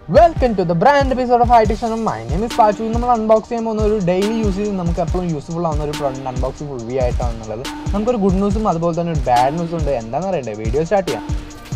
welcome to the brand episode of ഹൈ ടെക്ഷൻ my name is Pachu നമ്മൾ അൺബോക്സ് ചെയ്യാൻ പോകുന്ന ഒരു ഡെയിലി യൂസ് ചെയ്ത് നമുക്ക് എപ്പോഴും യൂസ്ഫുൾ ആവുന്ന ഒരു പ്രോഡക്റ്റ് അൺബോക്സിംഗ് ഫുൾ വി ആയിട്ടാണെന്നുള്ളത് നമുക്കൊരു ഗുഡ് ന്യൂസും അതുപോലെ തന്നെ ഒരു ബാഡ് ന്യൂസും ഉണ്ട് എന്താണെന്ന് അറിയണ്ടേ വീഡിയോ സ്റ്റാർട്ട് ചെയ്യാം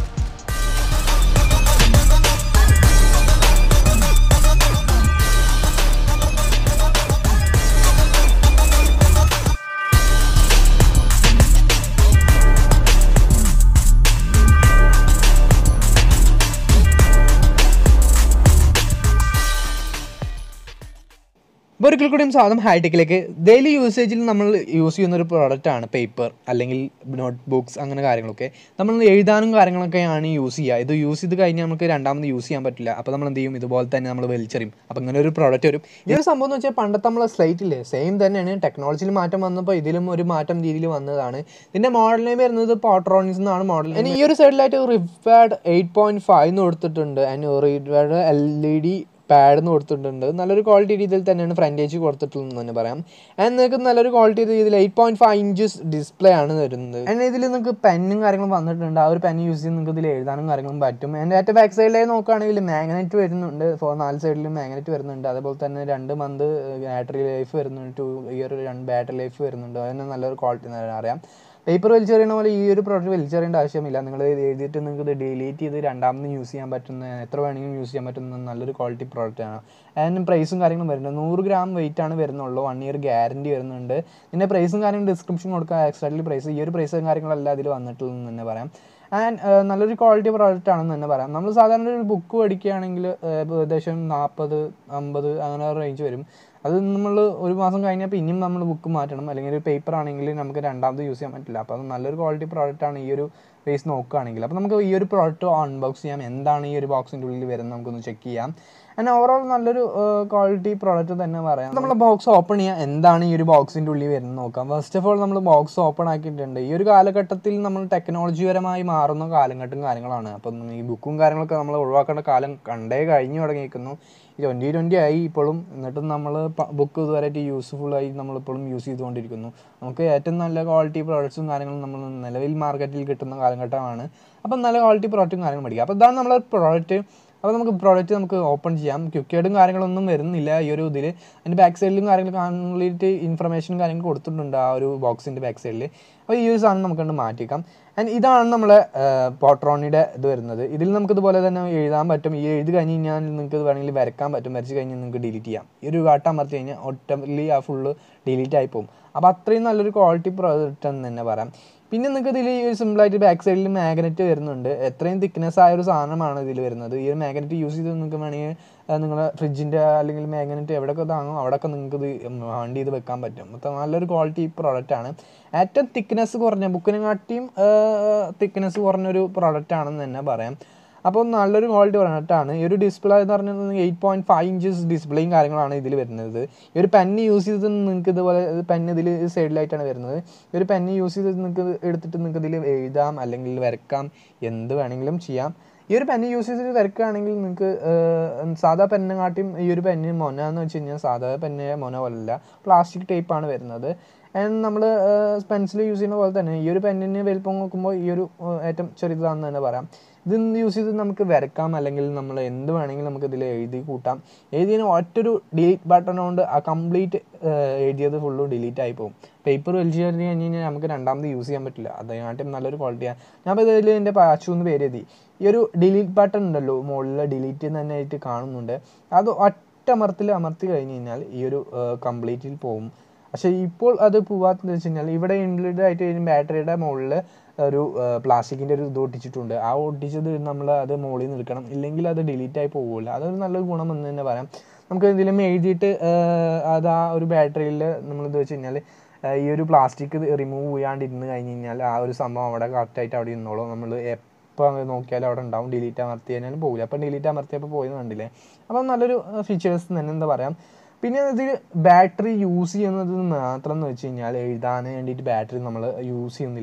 ഇപ്പോൾ ഒരിക്കൽ കൂടിയും സ്വാഗതം ഹൈടെക്കിലേക്ക് ഡെയിലി യൂസേജിൽ നമ്മൾ യൂസ് ചെയ്യുന്ന ഒരു പ്രോഡക്റ്റ് ആണ് പേപ്പർ അല്ലെങ്കിൽ നോട്ട് ബുക്സ് അങ്ങനെ കാര്യങ്ങളൊക്കെ നമ്മൾ എഴുതാനും കാര്യങ്ങളൊക്കെയാണ് യൂസ് ചെയ്യുക ഇത് യൂസ് ചെയ്ത് കഴിഞ്ഞാൽ നമുക്ക് രണ്ടാമത് യൂസ് ചെയ്യാൻ പറ്റില്ല അപ്പോൾ നമ്മൾ എന്ത് ചെയ്യും ഇതുപോലെ തന്നെ നമ്മൾ വലിച്ചെറിയും അപ്പോൾ ഇങ്ങനെ ഒരു പ്രോഡക്റ്റ് വരും ഈ ഒരു സംഭവം എന്ന് വെച്ചാൽ പണ്ടത്തെ നമ്മളെ സ്ലൈറ്റ് ഇല്ലേ സെയിം തന്നെയാണ് ടെക്നോളജിയിൽ മാറ്റം വന്നപ്പോൾ ഇതിലും ഒരു മാറ്റം രീതിയിൽ വന്നതാണ് ഇതിൻ്റെ മോഡൽ നെയിം വരുന്നത് പോട്രോണിക്സ് എന്നാണ് മോഡൽ ഇനി ഈ ഒരു സൈഡിലായിട്ട് റിഫാഡ് എയ്റ്റ് പോയിൻറ്റ് ഫൈവ് എന്ന് കൊടുത്തിട്ടുണ്ട് അതിന് റിഫാഡ് എൽ ഇ ഡി പാഡ് എന്ന് കൊടുത്തിട്ടുണ്ട് നല്ലൊരു ക്വാളിറ്റി രീതിയിൽ തന്നെയാണ് ഫ്രണ്ടേജ് കൊടുത്തിട്ടുള്ളതെന്ന് തന്നെ പറയാം ആൻഡ് നിങ്ങൾക്ക് നല്ലൊരു ക്വാളിറ്റി രീതിയിൽ eight point five inches display ആണ് വരുന്നത് ആൻഡ് ഇതിൽ നിങ്ങൾക്ക് പെന്നും കാര്യങ്ങളും വന്നിട്ടുണ്ട് ആ ഒരു പെൻ യൂസ് ചെയ്ത് നിങ്ങൾക്ക് ഇതിൽ എഴുതാനും കാര്യങ്ങളും പറ്റും എൻ്റെ ഏറ്റവും ബാക്ക് സൈഡിലേക്ക് നോക്കുകയാണെങ്കിൽ മാഗ്നറ്റ് വരുന്നുണ്ട് ഫോർ നാല് സൈഡിലും മാഗ്നറ്റ് വരുന്നുണ്ട് അതേപോലെ തന്നെ രണ്ട് മന്ത് ബാറ്ററി ലൈഫ് വരുന്നുണ്ട് ടു ഇയർ രണ്ട് ബാറ്ററി ലൈഫ് വരുന്നുണ്ട് അതിന് നല്ലൊരു ക്വാളിറ്റി അറിയാം പേപ്പർ വലിച്ചെറിയണ പോലെ ഈ ഒരു പ്രോഡക്റ്റ് വലിച്ചെറിയേണ്ട ആവശ്യമില്ല നിങ്ങൾ ഇത് എഴുതിയിട്ട് നിങ്ങൾക്ക് ഇത് ഡിലീറ്റ് ചെയ്ത് രണ്ടാമത് യൂസ് ചെയ്യാൻ പറ്റുന്ന എത്ര വേണമെങ്കിലും യൂസ് ചെയ്യാൻ പറ്റുന്ന നല്ലൊരു ക്വാളിറ്റി പ്രോഡക്റ്റ് ആണ് അതിന് പ്രൈസും കാര്യങ്ങളും വരുന്നുണ്ട് നൂറ് ഗ്രാം വെയിറ്റ് ആണ് വരുന്നുള്ളൂ വൺ ഇയർ ഗ്യാരണ്ടി വരുന്നുണ്ട് ഇതിൻ്റെ പ്രൈസും കാര്യങ്ങളും ഡിസ്ക്രിപ്ഷൻ കൊടുക്കുക എക്സ്ട്രാലി പ്രൈസ് ഈ ഒരു പ്രൈസും കാര്യങ്ങളെല്ലാം ഇതിൽ വന്നിട്ടുള്ളതെന്ന് തന്നെ പറയാം ആൻഡ് നല്ലൊരു ക്വാളിറ്റി പ്രോഡക്റ്റ് ആണെന്ന് തന്നെ പറയാം നമ്മൾ സാധാരണ ഒരു ബുക്ക് മേടിക്കുകയാണെങ്കിൽ ഏകദേശം നാൽപ്പത് അമ്പത് അങ്ങനെ റേഞ്ച് വരും അത് നമ്മൾ ഒരു മാസം കഴിഞ്ഞാൽ പിന്നെയും നമ്മൾ ബുക്ക് മാറ്റണം അല്ലെങ്കിൽ ഒരു പേപ്പർ ആണെങ്കിൽ നമുക്ക് രണ്ടാമത് യൂസ് ചെയ്യാൻ പറ്റില്ല അപ്പോൾ അത് നല്ലൊരു ക്വാളിറ്റി പ്രോഡക്റ്റ് ആണ് ഈ ഒരു ബേസ് നോക്കുകയാണെങ്കിൽ അപ്പോൾ നമുക്ക് ഈ ഒരു പ്രോഡക്റ്റ് അൺബോക്സ് ചെയ്യാം എന്താണ് ഈ ഒരു ബോക്സിൻ്റെ ഉള്ളിൽ വരുന്നത് നമുക്കൊന്ന് ചെക്ക് ചെയ്യാം ആൻഡ് ഓവറോൾ നല്ലൊരു ക്വാളിറ്റി പ്രോഡക്റ്റ് തന്നെ പറയാം നമ്മൾ ബോക്സ് ഓപ്പൺ ചെയ്യാം എന്താണ് ഈ ഒരു ബോക്സിൻ്റെ ഉള്ളിൽ വരുന്നത് നോക്കാം ഫസ്റ്റ് ഓഫ് ഓൾ നമ്മൾ ബോക്സ് ഓപ്പൺ ആക്കിയിട്ടുണ്ട് ഈ ഒരു കാലഘട്ടത്തിൽ നമ്മൾ ടെക്നോളജിപരമായി മാറുന്ന കാലഘട്ടം കാര്യങ്ങളാണ് അപ്പം ഈ ബുക്കും കാര്യങ്ങളൊക്കെ നമ്മൾ ഒഴിവാക്കേണ്ട കാലം കണ്ടേ കഴിഞ്ഞു തുടങ്ങിയിരിക്കുന്നു ട്വൻറ്റി ട്വൻറ്റി ആയി ഇപ്പോഴും എന്നിട്ടും നമ്മൾ ബുക്ക് ഇതുവരെയായിട്ട് യൂസ്ഫുൾ ആയി നമ്മളിപ്പോഴും യൂസ് ചെയ്തുകൊണ്ടിരിക്കുന്നു നമുക്ക് ഏറ്റവും നല്ല ക്വാളിറ്റി പ്രോഡക്ട്സും കാര്യങ്ങളും നമ്മൾ നിലവിൽ മാർക്കറ്റിൽ കിട്ടുന്ന കാലഘട്ടമാണ് അപ്പം നല്ല ക്വാളിറ്റി പ്രോഡക്റ്റും കാര്യങ്ങളും മേടിക്കുക അപ്പോൾ ഇതാണ് നമ്മളെ പ്രോഡക്റ്റ് അപ്പോൾ നമുക്ക് പ്രോഡക്റ്റ് നമുക്ക് ഓപ്പൺ ചെയ്യാം ക്യുക്കേഡും കാര്യങ്ങളൊന്നും വരുന്നില്ല ഈ ഒരു ഇതിൽ അതിൻ്റെ ബാക്ക് സൈഡിലും കാര്യങ്ങൾ കംപ്ലീറ്റ് ഇൻഫർമേഷനും കാര്യങ്ങൾ കൊടുത്തിട്ടുണ്ട് ആ ഒരു ബോക്സിൻ്റെ ബാക്ക് സൈഡിൽ അപ്പോൾ ഈ ഒരു സാധനം നമുക്ക് കണ്ട് മാറ്റിക്കാം ആൻഡ് ഇതാണ് നമ്മളെ പോട്രോണിയുടെ ഇത് വരുന്നത് ഇതിൽ നമുക്ക് ഇതുപോലെ തന്നെ എഴുതാൻ പറ്റും ഈ എഴുതി കഴിഞ്ഞ് കഴിഞ്ഞാൽ നിങ്ങൾക്ക് വേണമെങ്കിൽ വരക്കാൻ പറ്റും വരച്ച് കഴിഞ്ഞാൽ നിങ്ങൾക്ക് ഡിലീറ്റ് ചെയ്യാം ഈ ഒരു വാട്ടം അമർത്തി കഴിഞ്ഞാൽ ഓട്ടോമാറ്റിക്കലി ആ ഫുള്ള് ഡിലീറ്റ് ആയി പോകും അപ്പോൾ അത്രയും നല്ലൊരു ക്വാളിറ്റി പ്രോഡക്റ്റ് എന്ന് തന്നെ പറയാം പിന്നെ നിങ്ങൾക്ക് ഇതിൽ ഈ ഒരു സിമ്പിളായിട്ട് ബാക്ക് സൈഡിൽ മാഗ്നറ്റ് വരുന്നുണ്ട് എത്രയും തിക്നെസ് ആയ ഒരു സാധനമാണ് ഇതിൽ വരുന്നത് ഈ ഒരു മാഗ്നറ്റ് യൂസ് ചെയ്ത് നിങ്ങൾക്ക് വേണമെങ്കിൽ നിങ്ങളുടെ ഫ്രിഡ്ജിൻ്റെ അല്ലെങ്കിൽ മാഗ്നറ്റ് എവിടെയൊക്കെ താങ്ങോ അവിടെയൊക്കെ നിങ്ങൾക്ക് ഇത് വണ്ടി ചെയ്ത് വെക്കാൻ പറ്റും മൊത്തം നല്ലൊരു ക്വാളിറ്റി പ്രോഡക്റ്റ് ആണ് ഏറ്റവും തിക്നെസ് കുറഞ്ഞ ബുക്കിനെക്കാട്ടിയും തിക്നെസ് കുറഞ്ഞൊരു പ്രോഡക്റ്റ് ആണെന്ന് തന്നെ പറയാം അപ്പോൾ നല്ലൊരു ക്വാളിറ്റി പറഞ്ഞിട്ടാണ് ഈ ഒരു ഡിസ്പ്ലേ എന്ന് പറഞ്ഞാൽ എയ്റ്റ് പോയിൻറ്റ് ഫൈവ് ഇഞ്ചസ് ഡിസ്പ്ലേയും കാര്യങ്ങളാണ് ഇതിൽ വരുന്നത് ഈ ഒരു പെന്ന് യൂസ് ചെയ്ത് നിങ്ങൾക്ക് ഇതുപോലെ പെന്ന് ഇതിൽ സൈഡിലായിട്ടാണ് വരുന്നത് ഈ ഒരു പെന്ന് യൂസ് ചെയ്ത് നിങ്ങൾക്ക് എടുത്തിട്ട് നിങ്ങൾക്ക് ഇതിൽ എഴുതാം അല്ലെങ്കിൽ വരക്കാം എന്ത് വേണമെങ്കിലും ചെയ്യാം ഈ ഒരു പെന്ന് യൂസ് ചെയ്തിട്ട് വരക്കുകയാണെങ്കിൽ നിങ്ങൾക്ക് സാധാ പെന്നിനെക്കാട്ടിയും ഈ ഒരു പെന്ന് മൊന എന്ന് വെച്ച് കഴിഞ്ഞാൽ സാധാ പെന്ന് മൊന പോലല്ല പ്ലാസ്റ്റിക് ടൈപ്പാണ് വരുന്നത് ആൻഡ് നമ്മൾ പെൻസിൽ യൂസ് ചെയ്യുന്ന പോലെ തന്നെ ഈ ഒരു പെന്നിന് വലിപ്പം നോക്കുമ്പോൾ ഈ ഒരു ഏറ്റവും ചെറുതാണെന്ന് തന്നെ പറയാം ഇത് യൂസ് ചെയ്ത് നമുക്ക് വരക്കാം അല്ലെങ്കിൽ നമ്മൾ എന്ത് വേണമെങ്കിലും നമുക്ക് ഇതിൽ എഴുതി കൂട്ടാം എഴുതിയതിന് ഒറ്റൊരു ഡിലീറ്റ് ബട്ടൺ കൊണ്ട് ആ കംപ്ലീറ്റ് എഴുതിയത് ഫുള്ള് ഡിലീറ്റ് ആയി പോകും പേപ്പർ വലിച്ചു കഴിഞ്ഞ് കഴിഞ്ഞ് കഴിഞ്ഞാൽ നമുക്ക് രണ്ടാമത് യൂസ് ചെയ്യാൻ പറ്റില്ല അതിനായിട്ടും നല്ലൊരു ക്വാളിറ്റിയാണ് ഞാൻ ഇപ്പോൾ ഇതിൽ എൻ്റെ പാച്ചു എന്ന് പേര് എഴുതി ഈ ഒരു ഡിലീറ്റ് ബട്ടൺ ഉണ്ടല്ലോ മുകളിൽ ഡിലീറ്റ് തന്നെ ആയിട്ട് കാണുന്നുണ്ട് അത് ഒറ്റ അമർത്തിൽ അമർത്തി കഴിഞ്ഞ് കഴിഞ്ഞാൽ ഈ ഒരു കംപ്ലീറ്റിൽ പോകും പക്ഷേ ഇപ്പോൾ അത് പോവാത്തെന്ന് വെച്ച് കഴിഞ്ഞാൽ ഇവിടെ ഇൻക്ലൂഡ് ആയിട്ട് ബാറ്ററിയുടെ മുകളിൽ ഒരു പ്ലാസ്റ്റിക്കിൻ്റെ ഒരു ഇത് ഒട്ടിച്ചിട്ടുണ്ട് ആ ഒട്ടിച്ചത് നമ്മൾ അത് മുകളിൽ നിന്ന് എടുക്കണം ഇല്ലെങ്കിൽ അത് ഡിലീറ്റ് ആയി പോകില്ല അതൊരു നല്ലൊരു ഗുണം എന്ന് തന്നെ പറയാം നമുക്ക് ഇതിലും എഴുതിയിട്ട് അത് ആ ഒരു ബാറ്ററിയിൽ നമ്മളിത് വെച്ച് കഴിഞ്ഞാൽ ഈ ഒരു പ്ലാസ്റ്റിക് റിമൂവ് ചെയ്യാണ്ടിരുന്ന് കഴിഞ്ഞ് കഴിഞ്ഞാൽ ആ ഒരു സംഭവം അവിടെ കറക്റ്റായിട്ട് അവിടെ ഇരുന്നോളും നമ്മൾ എപ്പോൾ നോക്കിയാലും അവിടെ ഉണ്ടാവും ഡിലീറ്റ് അമർത്തി കഴിഞ്ഞാലും പോകില്ല അപ്പം ഡിലീറ്റ് അമർത്തിയപ്പോൾ പോയെന്ന് കണ്ടില്ലേ അപ്പം നല്ലൊരു ഫീച്ചേഴ്സ് തന്നെ എന്താ പറയാം പിന്നെ ഇതിൽ ബാറ്ററി യൂസ് ചെയ്യുന്നത് മാത്രം എന്ന് വെച്ച് കഴിഞ്ഞാൽ എഴുതാൻ വേണ്ടിയിട്ട് ബാറ്ററി നമ്മൾ യൂസ് ചെയ്യുന്നില്ല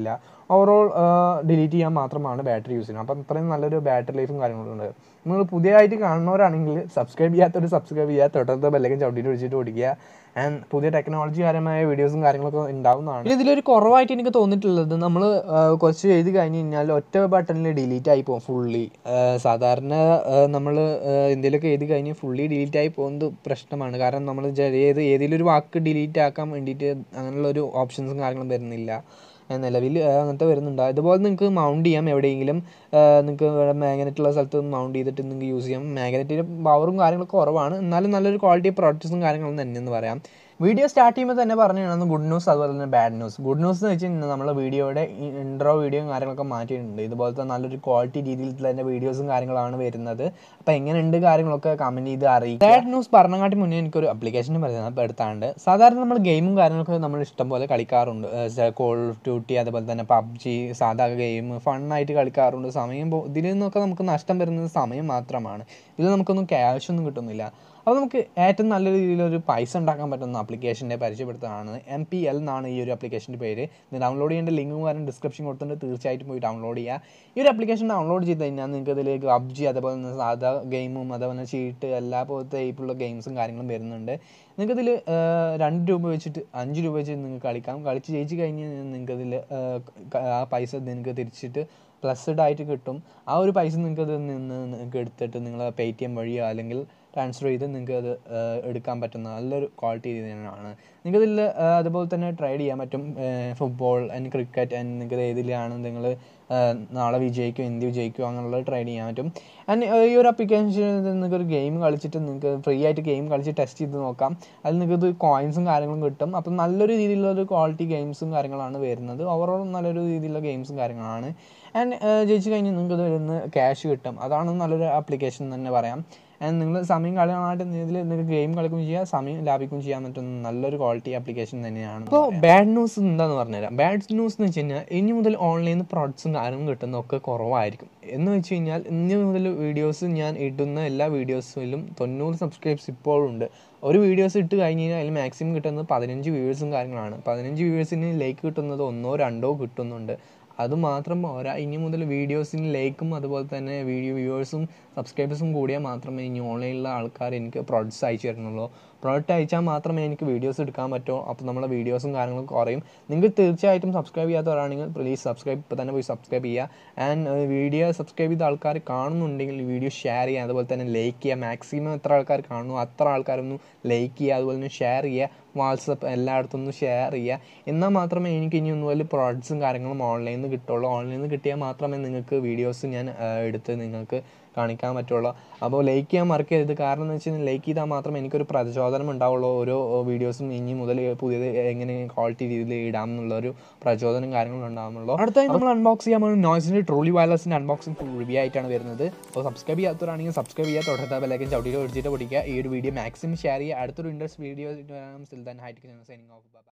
ഓവറോൾ ഡിലീറ്റ് ചെയ്യാൻ മാത്രമാണ് ബാറ്ററി യൂസ് ചെയ്യുന്നത് അപ്പം അത്രയും നല്ലൊരു ബാറ്ററി ലൈഫും കാര്യങ്ങളും ഉണ്ട് നിങ്ങൾ പുതിയതായിട്ട് കാണുന്നവരാണെങ്കിൽ സബ്സ്ക്രൈബ് ചെയ്യാത്തൊരു സബ്സ്ക്രൈബ് ചെയ്യുക തൊട്ടടുത്ത ബെല്ലൈക്കൻ ചവിട്ടിയിട്ട് വിളിച്ചിട്ട് ഓടിക്കുക ആൻഡ് പുതിയ ടെക്നോളജി പരമായ വീഡിയോസും കാര്യങ്ങളൊക്കെ ഉണ്ടാവുന്നതാണ് ഇതിലൊരു കുറവായിട്ട് എനിക്ക് തോന്നിയിട്ടുള്ളത് നമ്മൾ കുറച്ച് എഴുതി കഴിഞ്ഞ് കഴിഞ്ഞാൽ ഒറ്റ ബട്ടണിൽ ഡിലീറ്റ് ആയി പോകും ഫുള്ളി സാധാരണ നമ്മൾ എന്തെങ്കിലുമൊക്കെ എഴുതി കഴിഞ്ഞ് ഫുള്ളി ഡിലീറ്റ് ആയി പോകുന്നത് പ്രശ്നമാണ് കാരണം നമ്മൾ ഏത് ഏതെങ്കിലും ഒരു വാക്ക് ഡിലീറ്റ് ആക്കാൻ വേണ്ടിയിട്ട് അങ്ങനെയുള്ള ഒരു ഓപ്ഷൻസും കാര്യങ്ങളും വരുന്നില്ല നിലവിൽ അങ്ങനത്തെ വരുന്നുണ്ട് അതുപോലെ നിങ്ങൾക്ക് മൗണ്ട് ചെയ്യാം എവിടെയെങ്കിലും നിങ്ങൾക്ക് മാഗ്നറ്റ് ഉള്ള സ്ഥലത്ത് മൗണ്ട് ചെയ്തിട്ട് നിങ്ങൾക്ക് യൂസ് ചെയ്യാം മാഗ്നറ്റിൻ്റെ പവറും കാര്യങ്ങളൊക്കെ കുറവാണ് എന്നാലും നല്ലൊരു ക്വാളിറ്റി പ്രോഡക്റ്റ്സും കാര്യങ്ങളും തന്നെയെന്ന് പറയാം വീഡിയോ സ്റ്റാർട്ട് ചെയ്യുമ്പോൾ തന്നെ പറഞ്ഞു ഗുഡ് ന്യൂസ് അതുപോലെ തന്നെ ബാഡ് ന്യൂസ് ഗുഡ് ന്യൂസ് എന്ന് വെച്ച് കഴിഞ്ഞാൽ നമ്മൾ വീഡിയോയുടെ ഇൻട്രോ വീഡിയോയും കാര്യങ്ങളൊക്കെ മാറ്റിയിട്ടുണ്ട് ഇതുപോലത്തെ നല്ലൊരു ക്വാളിറ്റി രീതിയിൽ തന്നെ വീഡിയോസും കാര്യങ്ങളാണ് വരുന്നത് അപ്പോൾ എങ്ങനെയുണ്ട് കാര്യങ്ങളൊക്കെ കമൻറ്റ് ചെയ്ത് അറിയിക്കും ബാഡ് ന്യൂസ് പറഞ്ഞങ്ങാട്ടി മുന്നേ എനിക്കൊരു അപ്ലിക്കേഷൻ എടുത്താണ്ട് സാധാരണ നമ്മൾ ഗെയിമും കാര്യങ്ങളൊക്കെ നമ്മൾ ഇഷ്ടം പോലെ കളിക്കാറുണ്ട് കോൾ ഓഫ് ഡ്യൂട്ടി അതുപോലെ തന്നെ പബ്ജി സാധാ ഗെയിം ഫണ്ണായിട്ട് കളിക്കാറുണ്ട് സമയം ഇതിൽ നിന്നൊക്കെ നമുക്ക് നഷ്ടം വരുന്നത് സമയം മാത്രമാണ് ഇതിൽ നമുക്കൊന്നും ക്യാഷ് ഒന്നും കിട്ടുന്നില്ല അപ്പോൾ നമുക്ക് ഏറ്റവും നല്ല രീതിയിലൊരു പൈസ ഉണ്ടാക്കാൻ പറ്റുന്ന ആപ്ലിക്കേഷനെ പരിചയപ്പെടുത്തുന്നതാണ് എം പി എൽ എന്നാണ് ഈ ഒരു ആപ്ലിക്കേഷൻ്റെ പേര് ഇത് ഡൗൺലോഡ് ചെയ്യേണ്ട ലിങ്ക് കാര്യം ഡിസ്ക്രിപ്ഷൻ കൊടുത്തിട്ട് തീർച്ചയായിട്ടും പോയി ഡൗൺലോഡ് ചെയ്യുക ഈ ഒരു ആപ്ലിക്കേഷൻ ഡൗൺലോഡ് ചെയ്ത് കഴിഞ്ഞാൽ നിങ്ങൾക്ക് ഇതിലേക്ക് പബ്ജി അതേപോലെ തന്നെ സാധാ ഗെയിമും അതേപോലെ ചീട്ട് എല്ലാ പോലത്തെ ടൈപ്പുള്ള ഗെയിംസും കാര്യങ്ങളും വരുന്നുണ്ട് നിങ്ങൾക്കിതിൽ രണ്ട് രൂപ വെച്ചിട്ട് അഞ്ച് രൂപ വെച്ച് നിങ്ങൾക്ക് കളിക്കാം കളിച്ച് ജയിച്ച് കഴിഞ്ഞ് നിങ്ങൾക്കതിൽ ആ പൈസ നിങ്ങൾക്ക് തിരിച്ചിട്ട് പ്ലസ്ഡ് ആയിട്ട് കിട്ടും ആ ഒരു പൈസ നിങ്ങൾക്ക് ഇതിൽ നിന്ന് നിങ്ങൾക്ക് എടുത്തിട്ട് നിങ്ങൾ പേ ടി എം വഴിയോ അല്ലെങ്കിൽ ട്രാൻസ്ഫർ ചെയ്ത് നിങ്ങൾക്ക് അത് എടുക്കാൻ പറ്റുന്ന നല്ലൊരു ക്വാളിറ്റി തന്നെയാണ് നിങ്ങൾക്ക് ഇതിൽ അതുപോലെ തന്നെ ട്രൈഡ് ചെയ്യാൻ പറ്റും ഫുട്ബോൾ ആൻഡ് ക്രിക്കറ്റ് ആൻഡ് നിങ്ങൾക്ക് ഏതിലാണ് നിങ്ങൾ നാളെ വിജയിക്കും ഇന്ത്യ വിജയിക്കും അങ്ങനെയുള്ളത് ട്രൈഡ് ചെയ്യാൻ പറ്റും ആൻഡ് ഈ ഒരു അപ്ലിക്കേഷൻ നിങ്ങൾക്ക് ഒരു ഗെയിം കളിച്ചിട്ട് നിങ്ങൾക്ക് ഫ്രീ ആയിട്ട് ഗെയിം കളിച്ച് ടെസ്റ്റ് ചെയ്ത് നോക്കാം അതിൽ നിങ്ങൾക്ക് ഇത് കോയിൻസും കാര്യങ്ങളും കിട്ടും അപ്പം നല്ലൊരു രീതിയിലുള്ള ഒരു ക്വാളിറ്റി ഗെയിംസും കാര്യങ്ങളാണ് വരുന്നത് ഓവറോൾ നല്ലൊരു രീതിയിലുള്ള ഗെയിംസും കാര്യങ്ങളാണ് ആൻഡ് ജയിച്ച് കഴിഞ്ഞ് നിങ്ങൾക്ക് ഇതിൽ നിന്ന് ക്യാഷ് കിട്ടും അതാണ് നല്ലൊരു ആപ്ലിക്കേഷൻ തന്നെ പറയാം ആൻഡ് നിങ്ങൾ സമയം കളയാനായിട്ട് ഇതിൽ നിങ്ങൾക്ക് ഗെയിം കളിക്കുകയും ചെയ്യാം സമയം ലാഭിക്കുകയും ചെയ്യാൻ പറ്റുന്ന നല്ലൊരു ക്വാളിറ്റി ആപ്ലിക്കേഷൻ തന്നെയാണ് അപ്പോൾ ബാഡ് ന്യൂസ് എന്താണെന്ന് പറഞ്ഞുതരാം ബാഡ് ന്യൂസ് എന്ന് വെച്ച് കഴിഞ്ഞാൽ ഇനി മുതൽ ഓൺലൈനിൽ നിന്ന് പ്രോഡക്ട്സും കാര്യങ്ങളും കിട്ടുന്നതൊക്കെ കുറവായിരിക്കും എന്ന് വെച്ച് കഴിഞ്ഞാൽ ഇനി മുതൽ വീഡിയോസ് ഞാൻ ഇടുന്ന എല്ലാ വീഡിയോസിലും തൊണ്ണൂറ് സബ്സ്ക്രൈബ്സ് ഇപ്പോഴും ഉണ്ട് ഒരു വീഡിയോസ് ഇട്ട് കഴിഞ്ഞ് കഴിഞ്ഞാൽ അതിൽ മാക്സിമം കിട്ടുന്നത് പതിനഞ്ച് വ്യൂവേഴ്സും കാര്യങ്ങളാണ് പതിനഞ്ച് വ്യൂവേഴ്സിന് ലൈക്ക് കിട്ടുന്നത് ഒന്നോ രണ്ടോ കിട്ടുന്നുണ്ട് അതുമാത്രം പോരാ ഇനി മുതൽ വീഡിയോസിന് ലൈക്കും അതുപോലെ തന്നെ വീഡിയോ വ്യൂവേഴ്സും സബ്സ്ക്രൈബേഴ്സും കൂടിയാൽ മാത്രമേ ഇനി ഓൺലൈനിലുള്ള ആൾക്കാർ എനിക്ക് പ്രോഡക്റ്റ്സ് അയച്ചു തരുന്നുള്ളൂ പ്രോഡക്റ്റ് അയച്ചാൽ മാത്രമേ എനിക്ക് വീഡിയോസ് എടുക്കാൻ പറ്റൂ അപ്പോൾ നമ്മളെ വീഡിയോസും കാര്യങ്ങളും കുറയും നിങ്ങൾക്ക് തീർച്ചയായിട്ടും സബ്സ്ക്രൈബ് ചെയ്യാത്തവരാണെങ്കിൽ പ്ലീസ് സബ്സ്ക്രൈബ് ഇപ്പോൾ തന്നെ പോയി സബ്സ്ക്രൈബ് ചെയ്യുക ആൻഡ് വീഡിയോ സബ്സ്ക്രൈബ് ചെയ്ത ആൾക്കാർ കാണുന്നുണ്ടെങ്കിൽ വീഡിയോ ഷെയർ ചെയ്യുക അതുപോലെ തന്നെ ലൈക്ക് ചെയ്യുക മാക്സിമം എത്ര ആൾക്കാർ കാണുന്നു അത്ര ആൾക്കാരൊന്നും ലൈക്ക് ചെയ്യുക അതുപോലെ തന്നെ ഷെയർ ചെയ്യുക വാട്സപ്പ് എല്ലായിടത്തും ഒന്ന് ഷെയർ ചെയ്യുക എന്നാൽ മാത്രമേ എനിക്ക് ഇനി ഒന്നും വലിയ പ്രോഡക്ട്സും കാര്യങ്ങളും ഓൺലൈനിൽ നിന്ന് കിട്ടുള്ളൂ ഓൺലൈനിൽ നിന്ന് കിട്ടിയാൽ മാത്രമേ നിങ്ങൾക്ക് വീഡിയോസ് ഞാൻ എടുത്ത് നിങ്ങൾക്ക് കാണിക്കാൻ പറ്റുള്ളൂ അപ്പോൾ ലൈക്ക് ചെയ്യാൻ മറക്കരുത് കാരണം എന്ന് വെച്ച് കഴിഞ്ഞാൽ ലൈക്ക് ചെയ്താൽ മാത്രമേ എനിക്കൊരു പ്രചോദനം ഉണ്ടാവുള്ളൂ ഓരോ വീഡിയോസും ഇനി മുതൽ പുതിയത് എങ്ങനെ ക്വാളിറ്റി രീതിയിൽ ഇടാം എന്നുള്ളൊരു പ്രചോദനം കാര്യങ്ങളും ഉണ്ടാകുന്നുള്ളൂ അടുത്തായി നമ്മൾ അൺബോക്സ് ചെയ്യാൻ പോകുന്നത് നോയ്സിൻ്റെ ട്രോളി വയർലെസിൻ്റെ അൺബോക്സിംഗ് ഫുൾ റിവ്യൂ ആയിട്ടാണ് വരുന്നത് അപ്പോൾ സബ്സ്ക്രൈബ് ചെയ്യാത്തവരാണെങ്കിൽ സബ്സ്ക്രൈബ് ചെയ്യുക തൊട്ടടുത്ത ബെല്ലൈക്കൻ ചവിട്ടിയിട്ട് പിടിച്ചിട്ട് പിടിക്കുക ഈ ഒരു വീഡിയോ മാക്സിമം ഷെയർ ചെയ്യുക അടുത്തൊരു ഇൻട്രസ്റ്റ് വീഡിയോ സിൽദാൻ ഹൈറ്റ് സൈനിങ് ഓഫ്